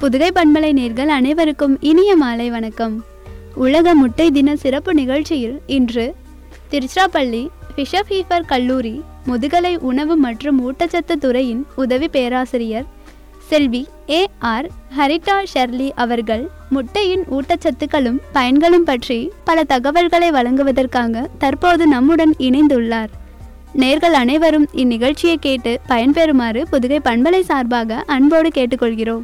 புதுகை பண்பலை நேர்கள் அனைவருக்கும் இனிய மாலை வணக்கம் உலக முட்டை தின சிறப்பு நிகழ்ச்சியில் இன்று திருச்சிராப்பள்ளி ஃபிஷப் ஹீஃபர் கல்லூரி முதுகலை உணவு மற்றும் ஊட்டச்சத்து துறையின் உதவி பேராசிரியர் செல்வி ஏ ஆர் ஹரிட்டா ஷெர்லி அவர்கள் முட்டையின் ஊட்டச்சத்துக்களும் பயன்களும் பற்றி பல தகவல்களை வழங்குவதற்காக தற்போது நம்முடன் இணைந்துள்ளார் நேர்கள் அனைவரும் இந்நிகழ்ச்சியை கேட்டு பயன்பெறுமாறு புதுகை பண்பலை சார்பாக அன்போடு கேட்டுக்கொள்கிறோம்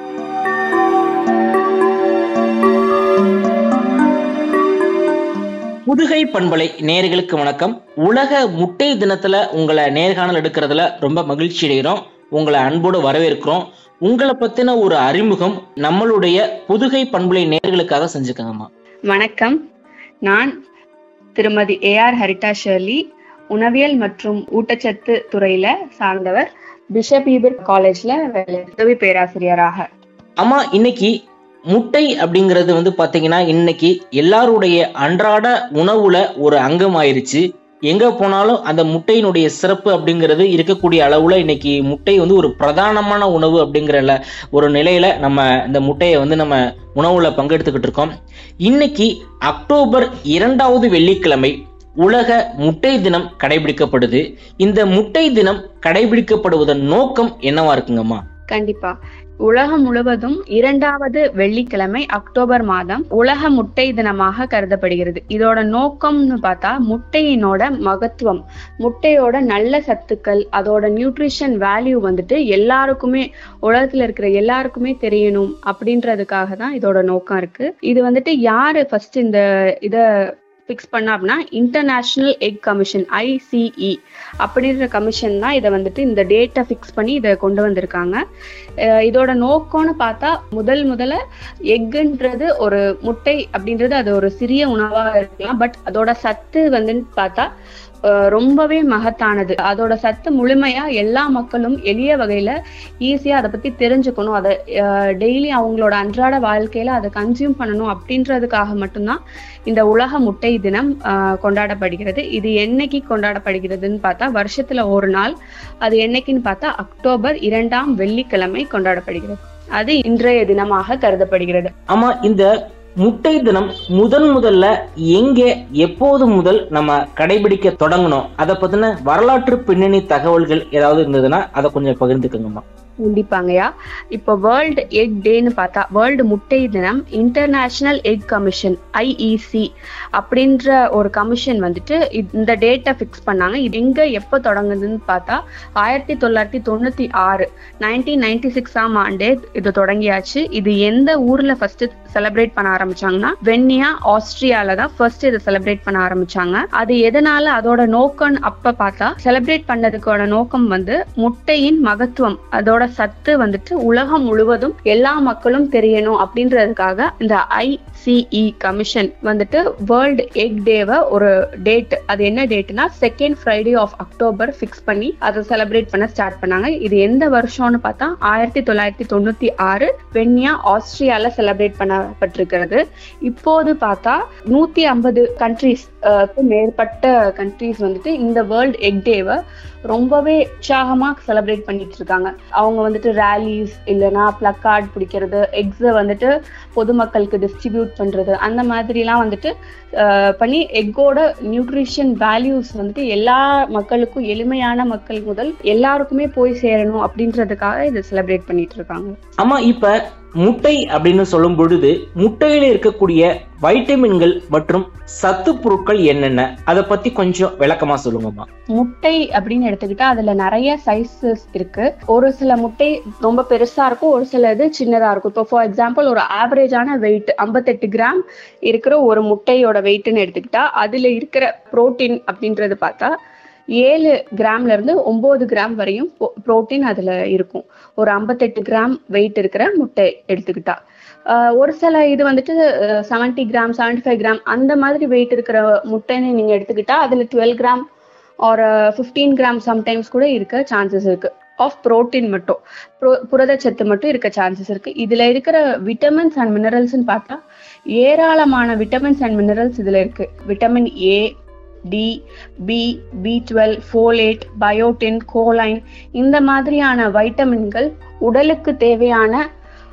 புதுகை பண்பலை நேர்களுக்கு வணக்கம் உலக முட்டை தினத்துல உங்களை நேர்காணல் எடுக்கிறதுல ரொம்ப மகிழ்ச்சி அடைகிறோம் உங்களை அன்போடு வரவேற்கிறோம் உங்களை பத்தின ஒரு அறிமுகம் நம்மளுடைய புதுகை பண்பலை நேர்களுக்காக செஞ்சுக்கங்கம்மா வணக்கம் நான் திருமதி ஏஆர் ஹரிட்டா ஷெர்லி உணவியல் மற்றும் ஊட்டச்சத்து துறையில சார்ந்தவர் பிஷப் ஈபர் காலேஜ்ல வேலை உதவி பேராசிரியராக அம்மா இன்னைக்கு முட்டை அப்படிங்கிறது வந்து பாத்தீங்கன்னா இன்னைக்கு எல்லாருடைய அன்றாட உணவுல ஒரு அங்கம் ஆயிருச்சு எங்க போனாலும் அந்த முட்டையினுடைய சிறப்பு அப்படிங்கிறது இருக்கக்கூடிய அளவுல இன்னைக்கு முட்டை வந்து ஒரு பிரதானமான உணவு அப்படிங்கிற ல- ஒரு நிலையில நம்ம இந்த முட்டையை வந்து நம்ம உணவுல பங்கெடுத்துக்கிட்டு இருக்கோம் இன்னைக்கு அக்டோபர் இரண்டாவது வெள்ளிக்கிழமை உலக முட்டை தினம் கடைபிடிக்கப்படுது இந்த முட்டை தினம் கடைபிடிக்கப்படுவதன் நோக்கம் என்னவா இருக்குங்கம்மா கண்டிப்பா உலகம் முழுவதும் இரண்டாவது வெள்ளிக்கிழமை அக்டோபர் மாதம் உலக முட்டை தினமாக கருதப்படுகிறது இதோட நோக்கம்னு பார்த்தா முட்டையினோட மகத்துவம் முட்டையோட நல்ல சத்துக்கள் அதோட நியூட்ரிஷன் வேல்யூ வந்துட்டு எல்லாருக்குமே உலகத்துல இருக்கிற எல்லாருக்குமே தெரியணும் அப்படின்றதுக்காக தான் இதோட நோக்கம் இருக்கு இது வந்துட்டு யாரு ஃபர்ஸ்ட் இந்த இத ஃபிக்ஸ் பண்ணா அப்படின்னா இன்டர்நேஷனல் எக் கமிஷன் ஐசிஇ அப்படின்ற கமிஷன் தான் இதை வந்துட்டு இந்த டேட்டை ஃபிக்ஸ் பண்ணி இதை கொண்டு வந்திருக்காங்க அஹ் இதோட நோக்கம்னு பார்த்தா முதல் முதல்ல எக்குன்றது ஒரு முட்டை அப்படின்றது அது ஒரு சிறிய உணவா இருக்கலாம் பட் அதோட சத்து வந்துன்னு பார்த்தா அஹ் ரொம்பவே மகத்தானது அதோட சத்து முழுமையா எல்லா மக்களும் எளிய வகையில ஈஸியா அதை பத்தி தெரிஞ்சுக்கணும் அதை டெய்லி அவங்களோட அன்றாட வாழ்க்கையில அதை கன்சியூம் பண்ணணும் அப்படின்றதுக்காக மட்டும்தான் இந்த உலக முட்டை தினம் அஹ், கொண்டாடப்படுகிறது இது என்னைக்கு கொண்டாடப்படுகிறதுன்னு பார்த்தா வருஷத்துல ஒரு நாள் அது என்னைக்குன்னு பார்த்தா அக்டோபர் இரண்டாம் வெள்ளிக்கிழமை கொண்டாடப்படுகிறது அது இன்றைய தினமாக கருதப்படுகிறது ஆமா இந்த முட்டை தினம் முதன் முதல்ல எங்க எப்போது முதல் நம்ம கடைபிடிக்க தொடங்கணும் அதை பத்தின வரலாற்று பின்னணி தகவல்கள் ஏதாவது இருந்ததுன்னா அதை கொஞ்சம் பகிர்ந்துக்கங்கம்மா கண்டிப்பாங்கய்யா இப்போ வேர்ல்டு எக் டேன்னு பார்த்தா வேர்ல்டு முட்டை தினம் இன்டர்நேஷனல் எக் கமிஷன் ஐஇசி அப்படின்ற ஒரு கமிஷன் வந்துட்டு இ- இந்த டேட்டை ஃபிக்ஸ் பண்ணாங்க இது எங்க எப்போ தொடங்குதுன்னு பார்த்தா ஆயிரத்தி தொள்ளாயிரத்தி தொண்ணூத்தி ஆறு நைன்டீன் நைன்டி சிக்ஸாம் ஆண்டே இது தொடங்கியாச்சு இது எந்த ஊர்ல ஃபர்ஸ்ட் செலிப்ரேட் பண்ண ஆரம்பிச்சாங்கன்னா வென்னியா ஆஸ்திரியால தான் ஃபர்ஸ்ட் இதை செலிப்ரேட் பண்ண ஆரம்பிச்சாங்க அது எதனால அதோட நோக்கம் அப்ப பார்த்தா செலிப்ரேட் பண்ணதுக்கான நோக்கம் வந்து முட்டையின் மகத்துவம் அதோட சத்து வந்துட்டு உலகம் முழுவதும் எல்லா மக்களும் தெரியணும் அப்படின்றதுக்காக இந்த ஐசிஇ கமிஷன் வந்துட்டு வேர்ல்டு எக் டேவை ஒரு டேட் அது என்ன டேட்னா second Friday of October fix பண்ணி அதை செலிப்ரேட் பண்ண ஸ்டார்ட் பண்ணாங்க இது எந்த வருஷம்னு பார்த்தா ஆயிரத்தி தொள்ளாயிரத்தி தொண்ணூத்தி ஆறு வென்னியா ஆஸ்திரியால செலிப்ரேட் பண்ணப்பட்டிருக்கிறது இப்போது பார்த்தா நூத்தி ஐம்பது கண்ட்ரீஸ் மேற்பட்ட கண்ட்ரீஸ் வந்துட்டு இந்த வேர்ல்ட் எக் டேவை ரொம்பவே உற்சாகமா செலிப்ரேட் பண்ணிட்டு இருக்காங்க அவங்க வந்துட்டு ரேலிஸ் இல்லைன்னா பிளக்கார்ட் பிடிக்கிறது எக்ஸை வந்துட்டு பொதுமக்களுக்கு டிஸ்ட்ரிபியூட் பண்றது அந்த மாதிரிலாம் வந்துட்டு அஹ், பண்ணி எக்கோட நியூட்ரிஷன் வேல்யூஸ் வந்துட்டு எல்லா மக்களுக்கும் எளிமையான மக்கள் முதல் எல்லாருக்குமே போய் சேரணும் அப்படின்றதுக்காக இதை செலிப்ரேட் பண்ணிட்டு இருக்காங்க ஆமா இப்ப முட்டை அப்படின்னு சொல்லும் பொழுது முட்டையில இருக்கக்கூடிய வைட்டமின்கள் மற்றும் சத்து பொருட்கள் என்னென்ன அதை பத்தி கொஞ்சம் விளக்கமா சொல்லுங்கம்மா முட்டை அப்படின்னு எடுத்துக்கிட்டா அதுல நிறைய சைஸஸ் இருக்கு ஒரு சில முட்டை ரொம்ப பெருசா இருக்கும் ஒரு சில இது சின்னதா இருக்கும் இப்போ ஃபார் எக்ஸாம்பிள் ஒரு ஆவரேஜான வெயிட் 58 கிராம் இருக்கிற ஒரு முட்டையோட வெயிட்னு எடுத்துக்கிட்டா அதுல இருக்கிற புரோட்டீன் அப்படின்றது பார்த்தா ஏழு கிராம்ல இருந்து ஒன்பது கிராம் வரையும் புரோட்டீன் அதுல இருக்கும் ஒரு 58 கிராம் வெயிட் இருக்கிற முட்டை எடுத்துக்கிட்டா ஆஹ் ஒரு சில இது வந்துட்டு செவன்டி கிராம் 75 ஃபைவ் கிராம் அந்த மாதிரி வெயிட் இருக்கிற முட்டைன்னு நீங்க எடுத்துக்கிட்டா அதுல டுவெல் கிராம் ஒரு ஃபிஃப்டீன் கிராம் சம்டைம்ஸ் கூட இருக்க சான்சஸ் இருக்கு ஆஃப் புரோட்டீன் மட்டும் புரோ- புரதச்சத்து மட்டும் இருக்க சான்சஸ் இருக்கு இதுல இருக்கிற விட்டமின்ஸ் அண்ட் மினரல்ஸ்னு பார்த்தா ஏராளமான விட்டமின்ஸ் அண்ட் மினரல்ஸ் இதுல இருக்கு vitamin A D B B twelve folate biotin choline இந்த மாதிரியான வைட்டமின்கள் உடலுக்கு தேவையான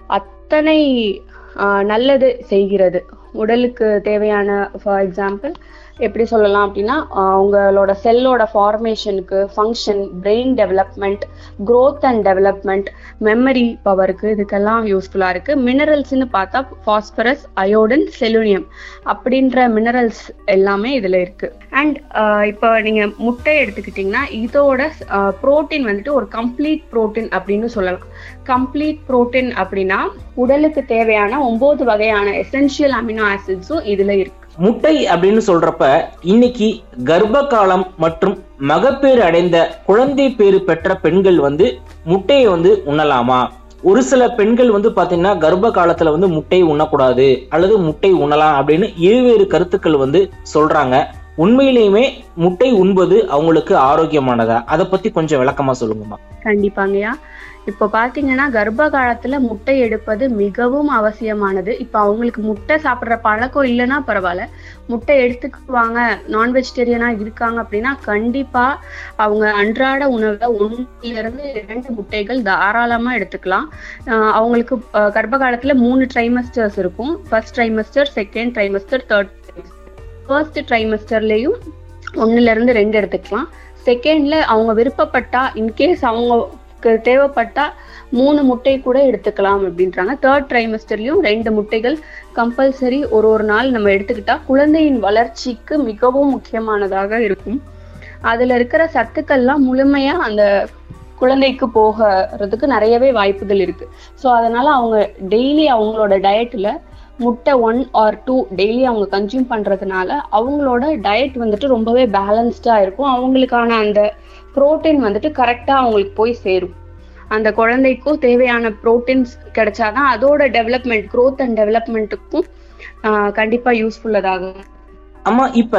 அத்தனை ஆஹ், நல்லது செய்கிறது உடலுக்கு தேவையான ஃபார் எக்ஸாம்பிள் எப்படி சொல்லலாம் அப்படின்னா ஆஹ், உங்களோட செல்லோட ஃபார்மேஷனுக்கு function brain development growth and development memory பவருக்கு இதுக்கெல்லாம் யூஸ்ஃபுல்லா இருக்கு மினரல்ஸ்னு பார்த்தா பாஸ்பரஸ் அயோடின் செலுனியம் அப்படின்ற மினரல்ஸ் எல்லாமே இதுல இருக்கு அண்ட் இப்போ நீங்க முட்டை எடுத்துக்கிட்டீங்கன்னா இதோட புரோட்டீன் வந்துட்டு ஒரு கம்ப்ளீட் புரோட்டீன் அப்படின்னு சொல்லலாம் கம்ப்ளீட் புரோட்டீன் அப்படின்னா உடலுக்கு தேவையான ஒன்பது வகையான எசென்ஷியல் அமினோ ஆசிட்ஸும் இதுல இருக்கு முட்டை அப்படின்னு சொல்றப்ப இன்னைக்கு கர்ப்ப காலம் மற்றும் மகப்பேறு அடைந்த குழந்தை பேறு பெற்ற பெண்கள் வந்து முட்டையை வந்து உண்ணலாமா ஒரு சில பெண்கள் வந்து பாத்தீங்கன்னா கர்ப்ப காலத்துல வந்து முட்டை உண்ணக்கூடாது அல்லது முட்டை உண்ணலாம் அப்படின்னு இருவேறு கருத்துக்கள் வந்து சொல்றாங்க உண்மையிலேயுமே முட்டை உண்பது அவங்களுக்கு ஆரோக்கியமானதா அதை பத்தி கொஞ்சம் விளக்கமா சொல்லுங்கம்மா கண்டிப்பாங்கய்யா இப்போ பாத்தீங்கன்னா கர்ப்ப காலத்துல முட்டை எடுப்பது மிகவும் அவசியமானது இப்போ அவங்களுக்கு முட்டை சாப்பிடுற பழக்கம் இல்லைன்னா பரவாயில்ல முட்டை எடுத்துக்குவாங்க நான் வெஜிடேரியனா இருக்காங்க அப்படின்னா கண்டிப்பா அவங்க அன்றாட உணவுல ஒன்றுல இருந்து இரண்டு முட்டைகள் தாராளமா எடுத்துக்கலாம் ஆஹ் அவங்களுக்கு ஆஹ் கர்ப்ப காலத்துல மூணு ட்ரைமஸ்டர்ஸ் இருக்கும் first trimester second trimester third first ட்ரைமஸ்டர்லயும் ஒண்ணுல இருந்து ரெண்டு எடுத்துக்கலாம் செகண்ட்ல அவங்க விருப்பப்பட்டா இன்கேஸ் அவங்களுக்கு தேவைப்பட்டா மூணு முட்டை கூட எடுத்துக்கலாம் அப்படின்றாங்க தேர்ட் ட்ரைமஸ்டர்லயும் ரெண்டு முட்டைகள் கம்பல்சரி ஒரு ஒரு நாள் நம்ம எடுத்துக்கிட்டா குழந்தையின் வளர்ச்சிக்கு மிகவும் முக்கியமானதாக இருக்கும் அதுல இருக்கிற சத்துக்கள்லாம் முழுமையா அந்த குழந்தைக்கு போகிறதுக்கு நிறையவே வாய்ப்புகள் இருக்கு ஸோ அதனால அவங்க டெய்லி அவங்களோட டயட்ல முட்டை ஒன் ஆர் டூ டெய்லி அவங்க கன்சியூம் பண்றதுனால அவங்களோட டயட் வந்துட்டு ரொம்பவே பேலன்ஸ்டா இருக்கும் அவங்களுக்கான அந்த புரோட்டீன் வந்துட்டு கரெக்டா அவங்களுக்கு போய் சேரும் அந்த குழந்தைக்கும் தேவையான புரோட்டீன்ஸ் கிடைச்சாதான் அதோட டெவலப்மெண்ட் growth அண்ட் டெவலப்மெண்ட்டுக்கும் கண்டிப்பா யூஸ்ஃபுல்லதாக ஆமா இப்ப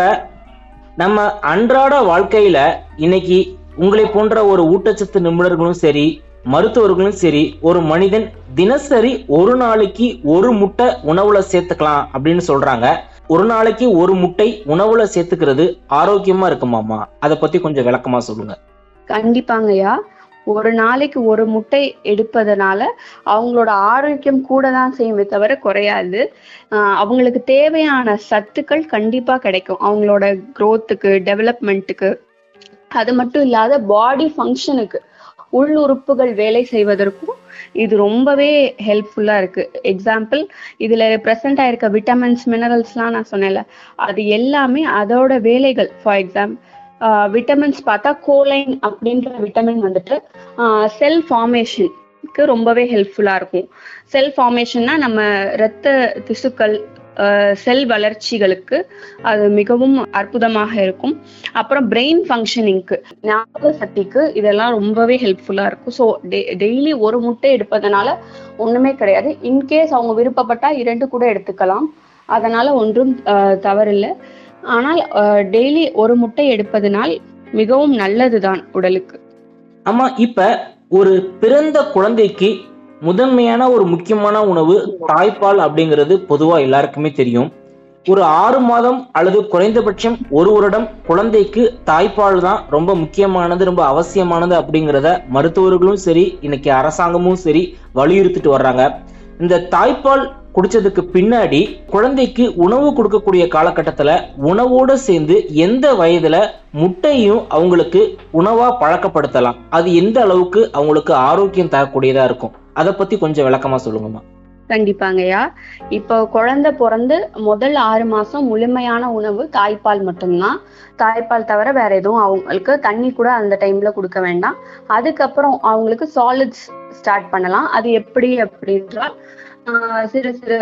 நம்ம அன்றாட வாழ்க்கையில இன்னைக்கு உங்களை போன்ற ஒரு ஊட்டச்சத்து நிபுணர்களும் சரி மருத்துவர்களும் சரி ஒரு மனிதன் தினசரி ஒரு நாளைக்கு ஒரு முட்டை உணவுல சேர்த்துக்கலாம் அப்படின்னு சொல்றாங்க ஒரு நாளைக்கு ஒரு முட்டை உணவுல சேர்த்துக்கிறது ஆரோக்கியமா இருக்குமாமா அதை பத்தி கொஞ்சம் விளக்கமா சொல்லுங்க கண்டிப்பாங்கய்யா ஒரு நாளைக்கு ஒரு முட்டை எடுப்பதனால அவங்களோட ஆரோக்கியம் கூட தான் செய்யுமே தவிர குறையாது ஆஹ் அவங்களுக்கு தேவையான சத்துக்கள் கண்டிப்பா கிடைக்கும் அவங்களோட growth-க்கு டெவலப்மெண்ட்டுக்கு அது மட்டும் இல்லாத பாடி ஃபங்க்ஷனுக்கு உள் உறுப்புகள் வேலை செய்வதற்கும் இது ரொம்பவே ஹெல்ப்ஃபுல்லா இருக்கு எக்ஸாம்பிள் இதுல பிரசன்ட் ஆயிருக்க விட்டமின்ஸ் மினரல்ஸ்லாம் நான் சொன்னேன்ல அது எல்லாமே அதோட வேலைகள் ஃபார் எக்ஸாம்பிள் விட்டமின்ஸ் பார்த்தா கோலைன் அப்படின்ற விட்டமின் வந்துட்டு செல் ஃபார்மேஷனுக்கு ரொம்பவே ஹெல்ப்ஃபுல்லா இருக்கும் செல் ஃபார்மேஷன்னா நம்ம இரத்த திசுக்கள் செல் வளர்ச்சிகளுக்கு அது மிகவும் அற்புதமாக இருக்கும் அப்புறம் பிரெயின் ஃபங்க்ஷனிங்க்கு ஞாபக சக்திக்கு இதெல்லாம் ரொம்பவே ஹெல்ப்ஃபுல்லா இருக்கும் ஸோ டெய்லி ஒரு முட்டை எடுப்பதனால ஒண்ணுமே கிடையாது இன்கேஸ் அவங்க விருப்பப்பட்டா இரண்டு கூட எடுத்துக்கலாம் அதனால ஒன்றும் ஆஹ் தவறில்லை ஆனால் டெய்லி ஒரு முட்டை எடுப்பதனால் மிகவும் நல்லதுதான் உடலுக்கு ஆமா இப்ப ஒரு பிறந்த குழந்தைக்கு முதன்மையான ஒரு முக்கியமான உணவு தாய்ப்பால் அப்படிங்கிறது பொதுவா எல்லாருக்குமே தெரியும் ஒரு ஆறு மாதம் அல்லது குறைந்தபட்சம் ஒரு வருடம் குழந்தைக்கு தாய்ப்பால் தான் ரொம்ப முக்கியமானது ரொம்ப அவசியமானது அப்படிங்கிறத மருத்துவர்களும் சரி இன்னைக்கு அரசாங்கமும் சரி வலியுறுத்திட்டு வர்றாங்க இந்த தாய்ப்பால் குடிச்சதுக்கு பின்னாடி குழந்தைக்கு உணவு கொடுக்கக்கூடிய காலகட்டத்துல உணவோட சேர்ந்து எந்த வயதுல முட்டையும் அவங்களுக்கு உணவா பழக்கப்படுத்தலாம் அது எந்த அளவுக்கு அவங்களுக்கு ஆரோக்கியம் தரக்கூடியதா இருக்கும் அதை பத்தி கொஞ்சம் விளக்கமா சொல்லுங்கம்மா கண்டிப்பாங்கய்யா இப்போ குழந்தை பிறந்து முதல் ஆறு மாசம் முழுமையான உணவு தாய்ப்பால் மட்டும்தான் தாய்ப்பால் தவிர வேற எதுவும் அவங்களுக்கு தண்ணி கூட அந்த டைம்ல கொடுக்க வேண்டாம் அதுக்கப்புறம் அவங்களுக்கு சாலிட்ஸ் ஸ்டார்ட் பண்ணலாம் அது எப்படி அப்படின்றால் ஆஹ் சிறு சிறு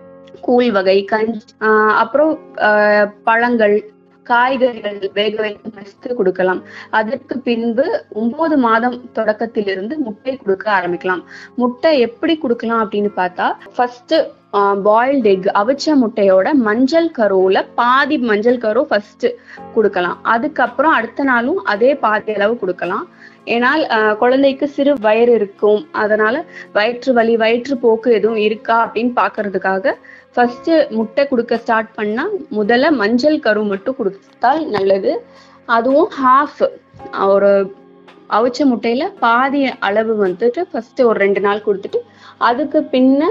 கூழ் வகை கஞ்சி ஆஹ் அப்புறம் ஆஹ் பழங்கள் காய்கறிகள் வேக வைத்து மசித்து கொடுக்கலாம் அதற்கு பின்பு ஒன்பது மாதம் தொடக்கத்திலிருந்து முட்டை கொடுக்க ஆரம்பிக்கலாம் முட்டை எப்படி கொடுக்கலாம் அப்படின்னு பார்த்தா ஃபர்ஸ்ட் பாயில்டு எக் அவிச்ச முட்டையோட மஞ்சள் கருவுல பாதி மஞ்சள் கரு ஃபர்ஸ்ட் கொடுக்கலாம் அதுக்கப்புறம் அடுத்த நாளும் அதே பாதி அளவு கொடுக்கலாம் ஏனால் ஆஹ் குழந்தைக்கு சிறு வயிறு இருக்கும் அதனால வயிற்று வலி வயிற்று போக்கு எதுவும் இருக்கா அப்படின்னு பாக்குறதுக்காக ஃபர்ஸ்ட் முட்டை கொடுக்க ஸ்டார்ட் பண்ணா முதல்ல மஞ்சள் கரு மட்டும் கொடுத்தால் நல்லது அதுவும் ஹாஃப் ஒரு அவிச்ச முட்டையில பாதி அளவு வந்துட்டு ஃபர்ஸ்ட் ஒரு ரெண்டு நாள் கொடுத்துட்டு அதுக்கு பின்ன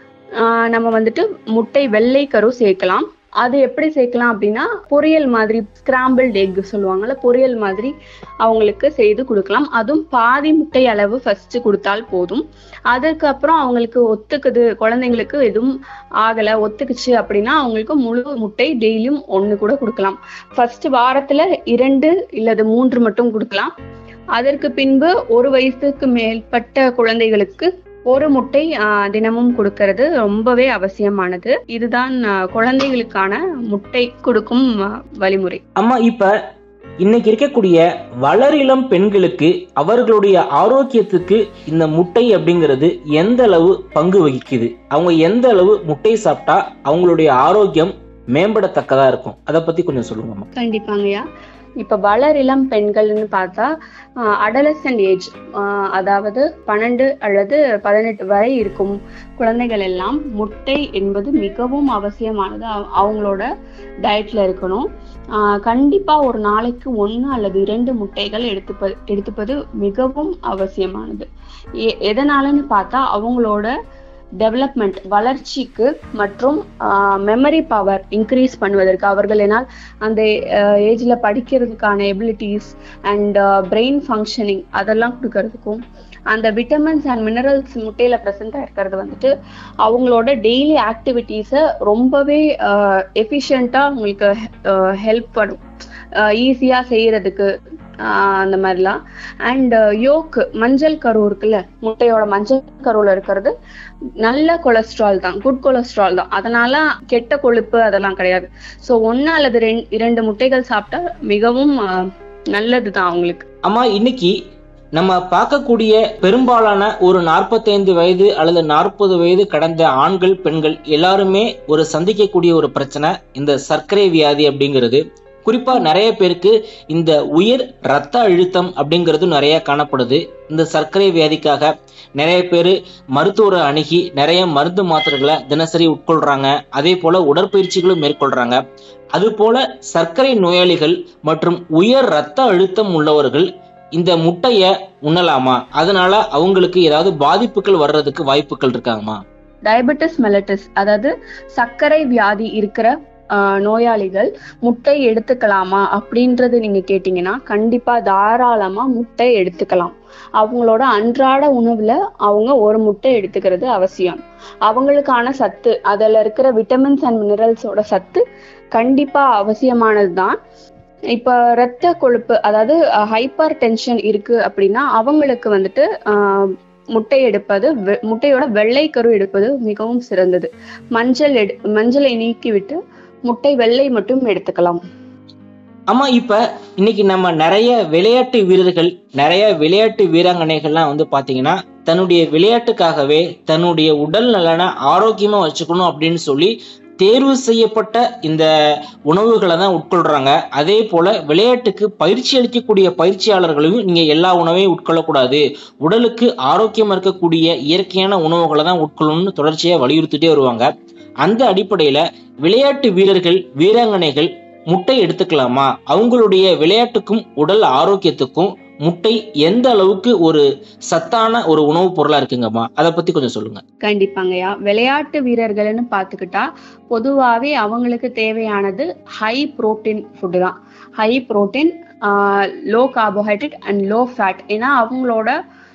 ஆஹ் நம்ம வந்துட்டு முட்டை வெள்ளை கரு சேர்க்கலாம் அது எப்படி சேர்க்கலாம் அப்படின்னா பொரியல் மாதிரி ஸ்கிராம்பிள்ட் எக் சொல்லுவாங்கல்ல பொரியல் மாதிரி அவங்களுக்கு செய்து கொடுக்கலாம் அதுவும் பாதி முட்டை அளவு ஃபர்ஸ்ட் கொடுத்தால் போதும் அதுக்கப்புறம் அவங்களுக்கு ஒத்துக்குது குழந்தைங்களுக்கு எதுவும் ஆகல ஒத்துக்குச்சு அப்படின்னா அவங்களுக்கு முழு முட்டை டெய்லியும் ஒண்ணு கூட கொடுக்கலாம் ஃபர்ஸ்ட் வாரத்துல இரண்டு இல்லது மூன்று மட்டும் கொடுக்கலாம் அதற்கு பின்பு ஒரு வயசுக்கு மேற்பட்ட குழந்தைகளுக்கு ஒரு முட்டை ஆஹ், தினமும் கொடுக்கிறது ரொம்பவே அவசியமானது இதுதான் ஆஹ், குழந்தைகளுக்கான முட்டை கொடுக்கும் ஆஹ், வழிமுறை அம்மா இப்ப இன்னைக்கு இருக்கக்கூடிய வளரிளம் பெண்களுக்கு அவர்களுடைய ஆரோக்கியத்துக்கு இந்த முட்டை அப்படிங்கிறது எந்த அளவு பங்கு வகிக்குது அவங்க எந்த அளவு முட்டை சாப்பிட்டா அவங்களுடைய ஆரோக்கியம் மேம்படத்தக்கதா இருக்கும் அதை பத்தி கொஞ்சம் சொல்லுங்கம்மா கண்டிப்பாங்கய்யா இப்ப வளரிளம் பெண்கள்னு பார்த்தா அடலசன் ஏஜ் அதாவது பன்னெண்டு அல்லது பதினெட்டு வரை இருக்கும் குழந்தைகள் எல்லாம் முட்டை என்பது மிகவும் அவசியமானது அவ- அவங்களோட டயட்ல இருக்கணும் ஆஹ் கண்டிப்பா ஒரு நாளைக்கு ஒன்று அல்லது இரண்டு முட்டைகள் எடுத்துப்ப எடுத்துப்பது மிகவும் அவசியமானது எ- எதனாலன்னு பார்த்தா அவங்களோட டெவலப்மெண்ட் வளர்ச்சிக்கு மற்றும் மெமரி பவர் இன்க்ரீஸ் பண்ணுவதற்கு அவர்களினால் அந்த ஏஜ்ல படிக்கிறதுக்கான எபிலிட்டிஸ் அண்ட் பிரெயின் ஃபங்க்ஷனிங் அதெல்லாம் கொடுக்கறதுக்கும் அந்த விட்டமின்ஸ் அண்ட் மினரல்ஸ் முட்டையில ப்ரெசென்ட் இருக்கிறது வந்துட்டு அவங்களோட டெய்லி ஆக்டிவிட்டீஸை ரொம்பவே எஃபிஷியண்டா உங்களுக்கு ஹெல்ப் பண்ணும் ஈஸியா செய்யறதுக்கு ஆஹ் அந்த மாதிரிலாம் அண்ட் யோக் மஞ்சள் கரு இருக்குல்ல முட்டையோட மஞ்சள் கருவுல இருக்கிறது நல்ல கொலஸ்ட்ரால் தான் குட் கொலஸ்ட்ரால் தான் அதனால கெட்ட கொழுப்பு அதெல்லாம் கிடையாது ஸோ ஒன்னு அல்லது ரெண்டு இரண்டு முட்டைகள் சாப்பிட்டா மிகவும் ஆஹ், நல்லதுதான் அவங்களுக்கு அம்மா இன்னைக்கு நம்ம பார்க்கக்கூடிய பெரும்பாலான ஒரு 45 வயது அல்லது நாற்பது வயது கடந்த ஆண்கள் பெண்கள் எல்லாருமே ஒரு சந்திக்கக்கூடிய ஒரு பிரச்சனை இந்த சர்க்கரை வியாதி அப்படிங்கிறது குறிப்பா நிறைய பேருக்கு இந்த உயர் ரத்த அழுத்தம் அப்படிங்கிறது நிறைய காணப்படுது இந்த சர்க்கரை வியாதிக்காக நிறைய பேர் மருத்துவரை அணுகி நிறைய மருந்து மாத்திரைகளை தினசரி உட்கொள்றாங்க அதே போல உடற்பயிற்சிகளும் மேற்கொள்றாங்க அது போல சர்க்கரை நோயாளிகள் மற்றும் உயர் ரத்த அழுத்தம் உள்ளவர்கள் இந்த முட்டைய உண்ணலாமா அதனால அவங்களுக்கு ஏதாவது பாதிப்புகள் வர்றதுக்கு வாய்ப்புகள் இருக்காங்கம்மா டயபெட்டிஸ் மெலட்டிஸ் அதாவது சர்க்கரை வியாதி இருக்கிற ஆஹ், நோயாளிகள் முட்டை எடுத்துக்கலாமா அப்படின்றது நீங்க கேட்டீங்கன்னா கண்டிப்பா தாராளமா முட்டை எடுத்துக்கலாம் அவங்களோட அன்றாட உணவுல அவங்க ஒரு முட்டை எடுத்துக்கிறது அவசியம் அவங்களுக்கான சத்து அதுல இருக்கிற விட்டமின்ஸ் அண்ட் மினரல்ஸோட சத்து கண்டிப்பா அவசியமானதுதான் இப்ப இரத்த கொழுப்பு அதாவது ஹைப்பர் டென்ஷன் இருக்கு அப்படின்னா அவங்களுக்கு வந்துட்டு ஆஹ், முட்டை எடுப்பது வெ- முட்டையோட வெள்ளை கரு எடுப்பது மிகவும் சிறந்தது மஞ்சள் எடு மஞ்சளை நீக்கிவிட்டு முட்டை வெள்ளை மட்டும் எடுத்துக்கலாம் ஆமா இப்ப இன்னைக்கு நம்ம நிறைய விளையாட்டு வீரர்கள் நிறைய விளையாட்டு வீராங்கனைகள்லாம் வந்து பாத்தீங்கன்னா தன்னுடைய விளையாட்டுக்காகவே தன்னுடைய உடல் நலனை ஆரோக்கியமா வச்சுக்கணும் அப்படின்னு சொல்லி தேர்வு செய்யப்பட்ட இந்த உணவுகளை தான் உட்கொள்றாங்க அதே போல விளையாட்டுக்கு பயிற்சி அளிக்கக்கூடிய பயிற்சியாளர்களையும் நீங்க எல்லா உணவையும் உட்கொள்ளக்கூடாது உடலுக்கு ஆரோக்கியமா இருக்கக்கூடிய இயற்கையான உணவுகளை தான் உட்கொள்ளணும்னு தொடர்ச்சியா வலியுறுத்திட்டே வருவாங்க அந்த அடிப்படையில விளையாட்டு வீரர்கள் வீராங்கனைகள் முட்டை எடுத்துக்கலாமா அவங்களுடைய விளையாட்டுக்கும் உடல் ஆரோக்கியத்துக்கும் முட்டை எந்த அளவுக்கு ஒரு சத்தான ஒரு உணவுப் பொருளா இருக்குங்கம்மா அதை பத்தி கொஞ்சம் சொல்லுங்க கண்டிப்பாங்கய்யா விளையாட்டு வீரர்கள்னு பார்த்துக்கிட்டா பொதுவாகவே அவங்களுக்கு தேவையானது ஹை புரோட்டீன் ஃபுட்டு தான் high protein low carbohydrate and low fat ஏன்னா அவங்களோட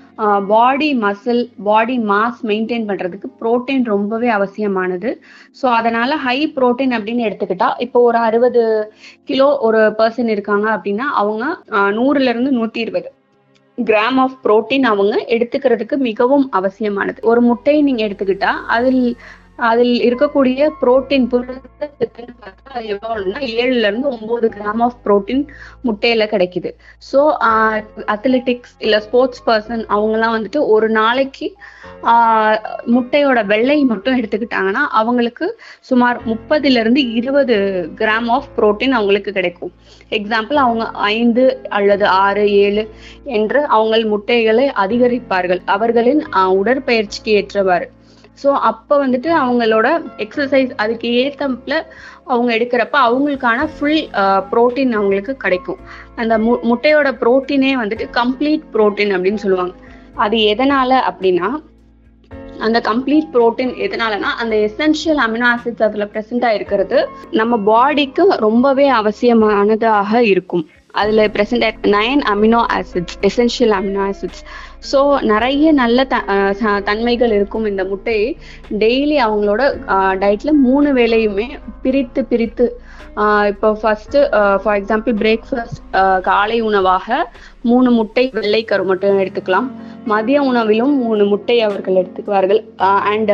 body muscle body mass maintain பண்றதுக்கு புரோட்டீன் ரொம்பவே அவசியமானது ஸோ அதனால ஹை புரோட்டீன் அப்படின்னு எடுத்துக்கிட்டா இப்போ ஒரு அறுபது கிலோ ஒரு பர்சன் இருக்காங்க அப்படின்னா அவங்க ஆஹ், நூறுல இருந்து நூத்தி இருபது கிராம் ஆஃப் புரோட்டீன் அவங்க எடுத்துக்கிறதுக்கு மிகவும் அவசியமானது ஒரு முட்டையை நீங்க எடுத்துக்கிட்டா அதில் அதில் இருக்கக்கூடிய புரோட்டீன் புரதச்சத்துன்னு பார்த்தா அது எவ்வளவுன்னா ஏழுல இருந்து ஒன்பது கிராம் ஆஃப் புரோட்டீன் முட்டையில கிடைக்குது ஸோ அத்லெட்டிக்ஸ் இல்ல ஸ்போர்ட்ஸ் பர்சன் அவங்கெல்லாம் வந்துட்டு ஒரு நாளைக்கு ஆஹ், முட்டையோட வெள்ளை மட்டும் எடுத்துக்கிட்டாங்கன்னா அவங்களுக்கு சுமார் முப்பதுல இருந்து இருபது கிராம் ஆஃப் புரோட்டீன் அவங்களுக்கு கிடைக்கும் எக்ஸாம்பிள் அவங்க ஐந்து அல்லது ஆறு ஏழு என்று அவங்க முட்டைகளை அதிகரிப்பார்கள் அவர்களின் ஆஹ், உடற்பயிற்சிக்கு ஏற்றவாறு ஸோ அப்போ வந்துட்டு அவங்களோட எக்ஸசைஸ் அதுக்கு ஏத்தப்பல அவங்க எடுக்கிறப்ப அவங்களுக்கான ஃபுல் புரோட்டீன் அவங்களுக்கு கிடைக்கும் அந்த மு முட்டையோட புரோட்டீனே வந்துட்டு கம்ப்ளீட் புரோட்டீன் அப்படின்னு சொல்லுவாங்க அது எதனால அப்படின்னா அந்த கம்ப்ளீட் புரோட்டீன் எதனாலனா அந்த எசென்ஷியல் அமினோ ஆசிட்ஸ் அதுல பிரசன்ட் ஆயிருக்கிறது நம்ம பாடிக்கு ரொம்பவே அவசியமானதாக இருக்கும் அதுல present nine amino acids essential amino acids so நிறைய நல்ல த அஹ் ச- தன்மைகள் இருக்கும் இந்த முட்டையை டெய்லி அவங்களோட டயட்ல மூணு வேளையுமே பிரித்து பிரித்து ஆஹ் இப்போ ஃபர்ஸ்ட் ஃபார் எக்ஸாம்பிள் பிரேக்ஃபாஸ்ட் காலை உணவாக மூணு முட்டை வெள்ளை கரு மட்டும் எடுத்துக்கலாம் மதிய உணவிலும் மூணு முட்டை அவர்கள் எடுத்துக்குவார்கள் அண்ட்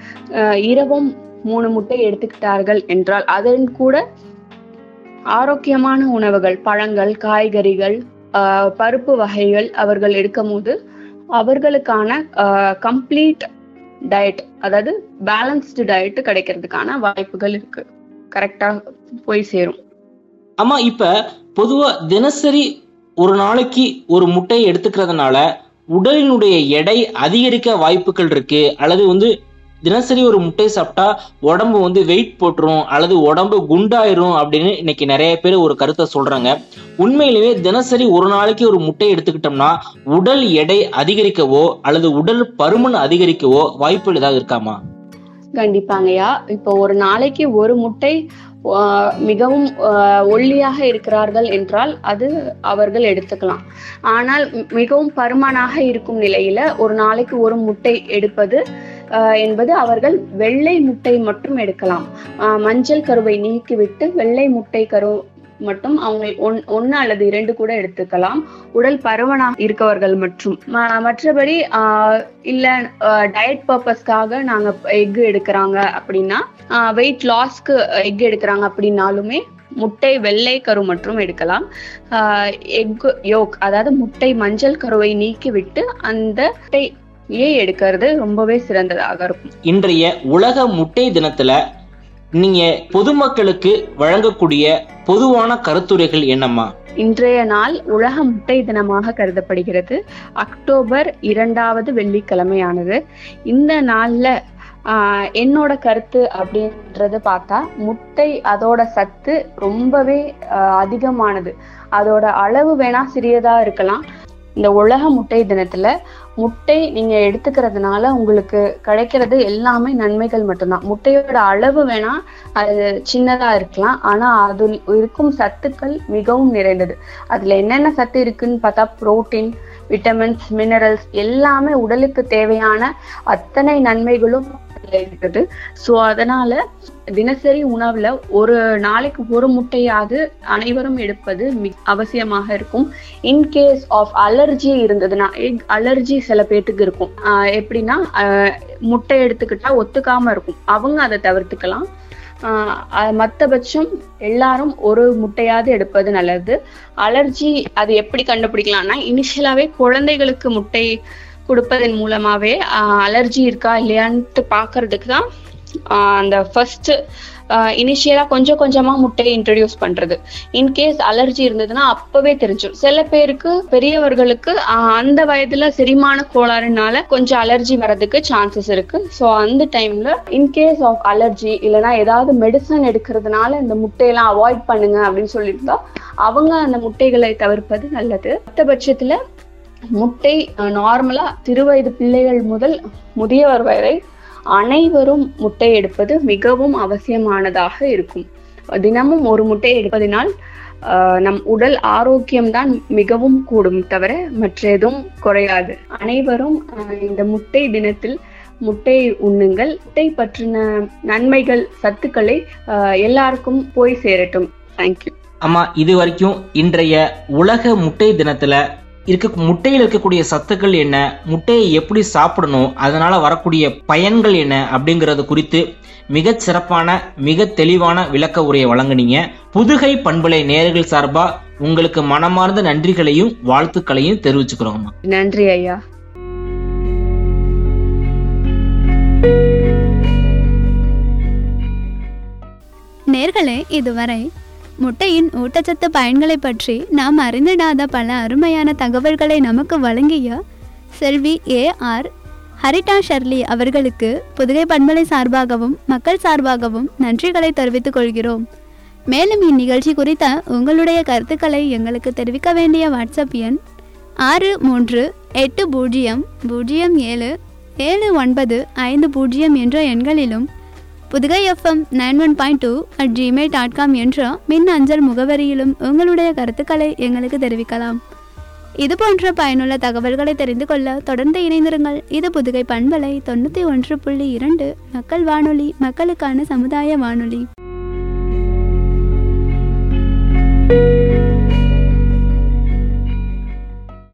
இரவும் மூணு முட்டை எடுத்துக்கிட்டார்கள் என்றால் அதன் கூட ஆரோக்கியமான உணவுகள் பழங்கள் காய்கறிகள் ஆஹ் பருப்பு வகைகள் அவர்கள் எடுக்கும் போது அவர்களுக்கான கம்ப்ளீட் டயட் அதாவது பேலன்ஸ்டு டயட் கிடைக்கிறதுக்கான வாய்ப்புகள் இருக்கு கரெக்டா போய் சேரும் ஆமா இப்ப பொதுவா தினசரி ஒரு நாளைக்கு ஒரு முட்டையை எடுத்துக்கிறதுனால உடலினுடைய எடை அதிகரிக்க வாய்ப்புகள் இருக்கு அல்லது வந்து தினசரி ஒரு முட்டை சாப்பிட்டா உடம்பு வந்து வெயிட் போட்டுரும் அல்லது உடம்பு குண்டாயிரும் அப்படின்னு இன்னைக்கு நிறைய பேர் ஒரு கருத்தை சொல்றாங்க உண்மையிலேயே தினசரி ஒரு நாளைக்கு ஒரு முட்டை எடுத்துக்கிட்டோம்னா உடல் எடை அதிகரிக்கவோ அல்லது உடல் பருமன் அதிகரிக்கவோ வாய்ப்புகள் ஏதாவது இருக்காமா கண்டிப்பாங்கய்யா இப்போ ஒரு நாளைக்கு ஒரு முட்டை ஆஹ், மிகவும் ஆஹ், ஒல்லியாக இருக்கிறார்கள் என்றால் அது அவர்கள் எடுத்துக்கலாம் ஆனால் மி- மிகவும் பருமனாக இருக்கும் நிலையில ஒரு நாளைக்கு ஒரு முட்டை எடுப்பது ஆஹ், என்பது அவர்கள் வெள்ளை முட்டை மட்டும் எடுக்கலாம் ஆஹ், மஞ்சள் கருவை நீக்கிவிட்டு வெள்ளை முட்டை கரு மட்டும் அவங்க ஒன் ஒன்னு அல்லது இரண்டு கூட எடுத்துக்கலாம் உடல் பருமனாக இருக்கவர்கள் மற்றும் ம- மற்றபடி ஆஹ், இல்ல டயட் பர்பஸ்க்காக நாங்க எக் எடுக்கிறாங்க அப்படின்னா வெயிட் லாஸ்க்கு எக் எடுக்கிறாங்க அப்படின்னாலுமே முட்டை வெள்ளை கரு மற்றும் எடுக்கலாம் எக் யோக் அதாவது முட்டை மஞ்சள் கருவை நீக்கிவிட்டு அந்த முட்டையே எடுக்கிறது ரொம்பவே சிறந்ததாக இருக்கும் இன்றைய உலக முட்டை தினத்துல நீங்க பொதுமக்களுக்கு வழங்கக்கூடிய பொதுவான கருத்துரைகள் என்னம்மா இன்றைய நாள் உலக முட்டை தினமாக கருதப்படுகிறது அக்டோபர் இரண்டாவது வெள்ளிக்கிழமையானது இந்த நாள்ல ஆஹ், என்னோட கருத்து அப்படின்றது பார்த்தா முட்டை அதோட சத்து ரொம்பவே ஆஹ், அதிகமானது அதோட அளவு வேணா சிறியதா இருக்கலாம் இந்த உலக முட்டை தினத்துல முட்டை நீங்க எடுத்துக்கிறதுனால உங்களுக்கு கிடைக்கிறது எல்லாமே நன்மைகள் மட்டும்தான் முட்டையோட அளவு வேணா அது சின்னதா இருக்கலாம் ஆனா அதில் இருக்கும் சத்துக்கள் மிகவும் நிறைந்தது அதுல என்னென்ன சத்து இருக்குன்னு பார்த்தா புரோட்டீன் விட்டமின்ஸ் மினரல்ஸ் எல்லாமே உடலுக்கு தேவையான அத்தனை நன்மைகளும் அதுல இருக்குது ஸோ அதனால தினசரி உணவுல ஒரு நாளைக்கு ஒரு முட்டையாவது அனைவரும் எடுப்பது மிக அவசியமாக இருக்கும் இன்கேஸ் ஆஃப் அலர்ஜி இருந்ததுன்னா எக் அலர்ஜி சில பேர்த்துக்கு இருக்கும் ஆஹ் எப்படின்னா ஆஹ் முட்டை எடுத்துக்கிட்டா ஒத்துக்காம இருக்கும் அவங்க அதை தவிர்த்துக்கலாம் ஆஹ் அஹ் மத்தபட்சம் எல்லாரும் ஒரு முட்டையாவது எடுப்பது நல்லது அலர்ஜி அது எப்படி கண்டுபிடிக்கலாம்னா இனிஷியலாவே குழந்தைகளுக்கு முட்டை கொடுப்பதன் மூலமாவே அலர்ஜி இருக்கா இல்லையான்ட்டு பாக்குறதுக்கு தான் ஆஹ் அந்த ஃபர்ஸ்ட் இனிஷியலா கொஞ்சம் கொஞ்சமா முட்டையை இன்ட்ரடியூஸ் பண்றது இன்கேஸ் அலர்ஜி இருந்ததுன்னா அப்பவே தெரிஞ்சிடும் சில பேருக்கு பெரியவர்களுக்கு ஆஹ் அந்த வயதுல செரிமான கோளாறுனால கொஞ்சம் அலர்ஜி வர்றதுக்கு சான்சஸ் இருக்கு ஸோ அந்த டைம்ல இன்கேஸ் ஆஃப் அலர்ஜி இல்லைன்னா ஏதாவது மெடிசன் எடுக்கிறதுனால இந்த முட்டையெல்லாம் அவாய்ட் பண்ணுங்க அப்படின்னு சொல்லியிருந்தா அவங்க அந்த முட்டைகளை தவிர்ப்பது நல்லது மற்ற பட்சத்துல முட்டை நார்மலா சிறுவயது பிள்ளைகள் முதல் முதியவர் வரை அனைவரும் முட்டை எடுப்பது மிகவும் அவசியமானதாக இருக்கும் தினமும் ஒரு முட்டை எடுப்பதினால் ஆஹ், நம் உடல் ஆரோக்கியம்தான் மிகவும் கூடும் தவிர மற்ற எதுவும் குறையாது அனைவரும் ஆஹ், இந்த முட்டை தினத்தில் முட்டை உண்ணுங்கள் முட்டை பற்றின நன்மைகள் சத்துக்களை ஆஹ், எல்லாருக்கும் போய் சேரட்டும் தேங்க்யூ ஆமா இது வரைக்கும் இன்றைய உலக முட்டை தினத்துல இருக்க முட்டையில் இருக்கக்கூடிய சத்துக்கள் என்ன முட்டையை எப்படி சாப்பிடணும் அதனால வரக்கூடிய பயன்கள் என்ன அப்படிங்கறது குறித்து மிகச் சிறப்பான மிக தெளிவான விளக்க உரையை வழங்குனீங்க புதுகை பண்பலை நேயர்கள் சார்பா உங்களுக்கு மனமார்ந்த நன்றிகளையும் வாழ்த்துக்களையும் தெரிவிச்சுக்கிறோம் நன்றி ஐயா நேர்களே இதுவரை முட்டையின் ஊட்டச்சத்து பயன்களை பற்றி நாம் அறிந்திடாத பல அருமையான தகவல்களை நமக்கு வழங்கிய செல்வி ஏ ஆர் ஹரிட்டா ஷர்லி அவர்களுக்கு புதுகை பண்பலை சார்பாகவும் மக்கள் சார்பாகவும் நன்றிகளை தெரிவித்துக் கொள்கிறோம் மேலும் இந்நிகழ்ச்சி குறித்த உங்களுடைய கருத்துக்களை எங்களுக்கு தெரிவிக்க வேண்டிய வாட்ஸ்அப் எண் ஆறு மூன்று எட்டு பூஜ்ஜியம் பூஜ்ஜியம் ஏழு ஏழு ஒன்பது ஐந்து பூஜ்ஜியம் என்ற எண்களிலும் Pudugai F M nine one point two at Gmail dot com என்ற மின் அஞ்சல் முகவரியிலும் உங்களுடைய கருத்துக்களை எங்களுக்கு தெரிவிக்கலாம் இது போன்ற பயனுள்ள தகவல்களை தெரிந்து கொள்ள தொடர்ந்து இணைந்திருங்கள் இது புதுகை பண்பலை தொண்ணூற்றி ஒன்று புள்ளி இரண்டு மக்கள் வானொலி மக்களுக்கான சமுதாய வானொலி